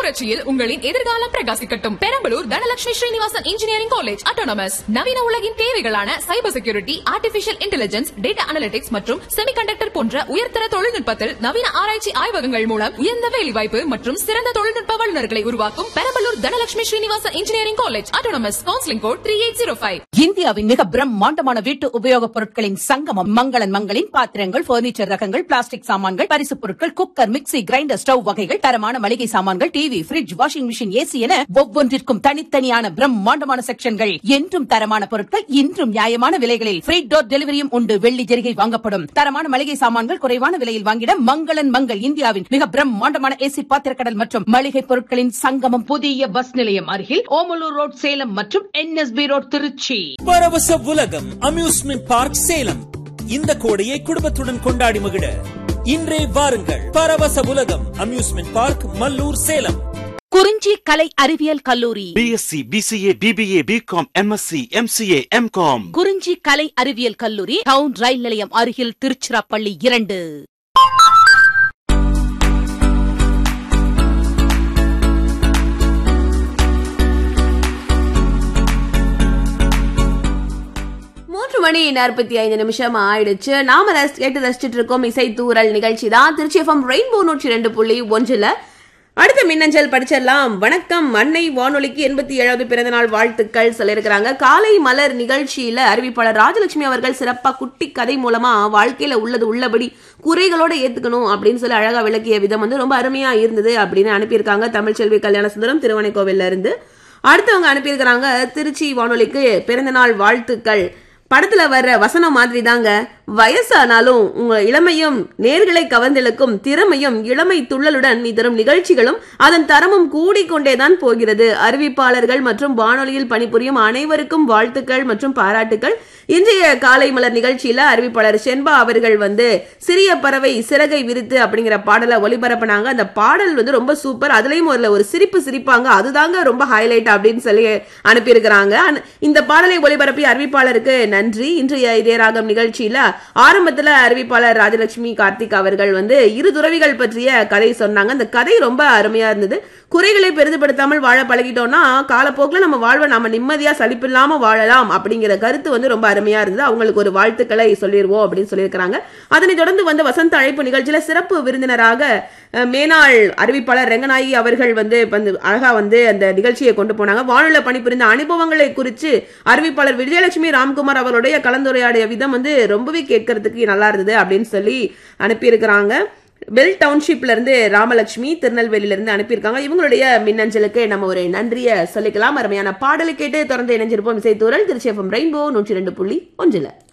புரட்சியில் உங்களின் எதிர்காலம் பிரகாசிக்கட்டும் Perambalur Dhanalakshmi Srinivasan engineering college autonomous நவீன உலகின் தேவைகளான cyber security artificial intelligence data analytics மற்றும் செமிகண்டக்டர் போன்ற உயர்தர தொழில்நுட்பத்தில் நவீன ஆராய்ச்சி ஆய்வகங்கள் மூலம் உயர்ந்த வேலைவாய்ப்பு மற்றும் சிறந்த தொழில்நுட்ப வல்லுநர்களை உருவாக்கும் Perambalur Dhanalakshmi Srinivasan engineering college autonomous counselling code three eight zero five இந்தியாவின் மிக பிரம்மாண்டமான வீட்டு உபயோகப் பொருட்களின் சங்கமம் மங்களன் மங்களின் பாத்திரங்கள் பர்னிச்சர் ரகங்கள் பிளாஸ்டிக் சாமான்கள் பரிசுப் பொருட்கள் குக்கர் மிக்ஸி கிரைண்டர் ஸ்டவ் வகைகள் தரமான மளிகை சாமான்கள் TV fridge washing machine AC என ஒவ்வொன்றிற்கும் தனித்தனியான பிரம்மாண்டமான செக்ஷன்கள் என்றும் தரமான பொருட்கள் இன்றும் நியாயமான விலைகளில் ஃப்ரீ டோர் டெலிவரியும் உண்டு வெள்ளி ஜெரிகை வாங்கப்படும் தரமான மளிகை சாமான்கள் குறைவான விலையில் வாங்கிட மங்களன் மங்கள் இந்தியாவின் மிக பிரம்மாண்டமான ஏசி பாத்திரக்கடல் மற்றும் மளிகை பொருட்களின் சங்கமம் புதிய பஸ் நிலையம் அருகில் ஓமலூர் ரோட் சேலம் மற்றும் என்எஸ்பி ரோட் திருச்சி பரவச உலகம் அம்யூஸ்மெண்ட் பார்க் சேலம் இந்த கோடையை குடும்பத்துடன் கொண்டாடி மகிழ இன்றே வாருங்கள் பரவச உலகம் அம்யூஸ்மெண்ட் பார்க் மல்லூர் சேலம் குறிஞ்சி கலை அறிவியல் கல்லூரி BSc BCA BBA BCom MSc MCA MCom Kurinji கலை அறிவியல் கல்லூரி டவுன் ரயில் நிலையம் அருகில் திருச்சிராப்பள்ளி இரண்டு மூன்று மணி நாற்பத்தி ஐந்து நிமிஷம் ஆயிடுச்சு நாம ரசி- கேட்டு ரசிச்சுட்டு இருக்கோம் இசை தூரல் நிகழ்ச்சி தான் திருச்சி எஃப்எம் ரெயின்போ நூற்றி ரெண்டு புள்ளி ஒன்றுல அடுத்த மின்னஞ்சல் படிச்சிடலாம் வணக்கம் அன்னை வானொலிக்கு எண்பத்தி ஏழாவது பிறந்தநாள் வாழ்த்துக்கள் சொல்லியிருக்கிறாங்க காலை மலர் நிகழ்ச்சியில அறிவிப்பாளர் ராஜலட்சுமி அவர்கள் சிறப்பா குட்டி கதை மூலமா வாழ்க்கையில உள்ளது உள்ளபடி குறைகளோட ஏத்துக்கணும் அப்படின்னு சொல்லி அழகா விளக்கிய விதம் வந்து ரொம்ப அருமையா இருந்தது அப்படின்னு அனுப்பியிருக்காங்க தமிழ்ச்செல்வி கல்யாண சுந்தரம் திருவனைக்கோவில்ல இருந்து அடுத்தவங்க அனுப்பியிருக்கிறாங்க திருச்சி வானொலிக்கு பிறந்தநாள் வாழ்த்துக்கள் படத்துல வர்ற வசனம் மாதிரி தாங்க வயசானாலும் உங்க இளமையும் நேர்களை கவர்ந்தெழுக்கும் திறமையும் இளமை துள்ளலுடன் நீ தரும் நிகழ்ச்சிகளும் அதன் தரமும் கூடிக்கொண்டேதான் போகிறது அறிவிப்பாளர்கள் மற்றும் வானொலியில் பணிபுரியும் அனைவருக்கும் வாழ்த்துக்கள் மற்றும் பாராட்டுக்கள் இன்றைய காலை மலர் நிகழ்ச்சியில அறிவிப்பாளர் சென்பா அவர்கள் வந்து சிறிய பறவை சிறகை விரித்து அப்படிங்கிற பாடலை ஒளிபரப்புனாங்க அந்த பாடல் வந்து ரொம்ப சூப்பர் அதுலயும் ஒரு ஒரு சிரிப்பு சிரிப்பாங்க அதுதாங்க ரொம்ப ஹைலைட் அப்படின்னு சொல்லி அனுப்பியிருக்கிறாங்க அன- இந்த பாடலை ஒளிபரப்பிய அறிவிப்பாளருக்கு நன்றி இன்றைய இதே ராகம் நிகழ்ச்சியில ஆரம்பத்துல அறிவிப்பாளர் ராஜலட்சுமி கார்த்திக் அவர்கள் வந்து இரு துறவிகள் பற்றிய கதை சொன்னாங்க அந்த கதை ரொம்ப அருமையா இருந்தது குறைகளை பெரிதுபடுத்தாமல் வாழ பழகிட்டோம்னா காலப்போக்கில் நம்ம வாழ்வை நம்ம நிம்மதியா சலிப்பில்லாம வாழலாம் அப்படிங்கிற கருத்து வந்து ரொம்ப அருமையா இருந்தது அவங்களுக்கு ஒரு வாழ்த்துக்களை சொல்லிடுவோம் அப்படின்னு சொல்லியிருக்கிறாங்க அதனைத் தொடர்ந்து வந்து வசந்த அழைப்பு நிகழ்ச்சியில சிறப்பு விருந்தினராக அஹ், மேனாள் அறிவிப்பாளர் ரெங்கநாயகி அவர்கள் வந்து வந்து அழகா வந்து அந்த நிகழ்ச்சியை கொண்டு போனாங்க வானொலியில பணிபுரிந்த அனுபவங்களை குறித்து அறிவிப்பாளர் விஜயலட்சுமி ராம்குமார் அவருடைய கலந்துரையாடிய விதம் வந்து ரொம்பவே கேட்கறதுக்கு நல்லா இருந்தது அப்படின்னு சொல்லி அனுப்பியிருக்கிறாங்க பெல் டவுன்ஷிப்ல இருந்து ராமலட்சுமி திருநெல்வேலியில இருந்து அனுப்பியிருக்காங்க இவங்களுடைய மின்னஞ்சலுக்கு நம்ம ஒரு நன்றியை சொல்லிக்கலாம் அருமையான பாடலை கேட்டு தொடர்ந்து இணைஞ்சிருப்போம் இசைத்தூரல் திருச்சி எஃப்எம் ரெயின்போ நூற்றி ரெண்டு புள்ளி ஒன்றில்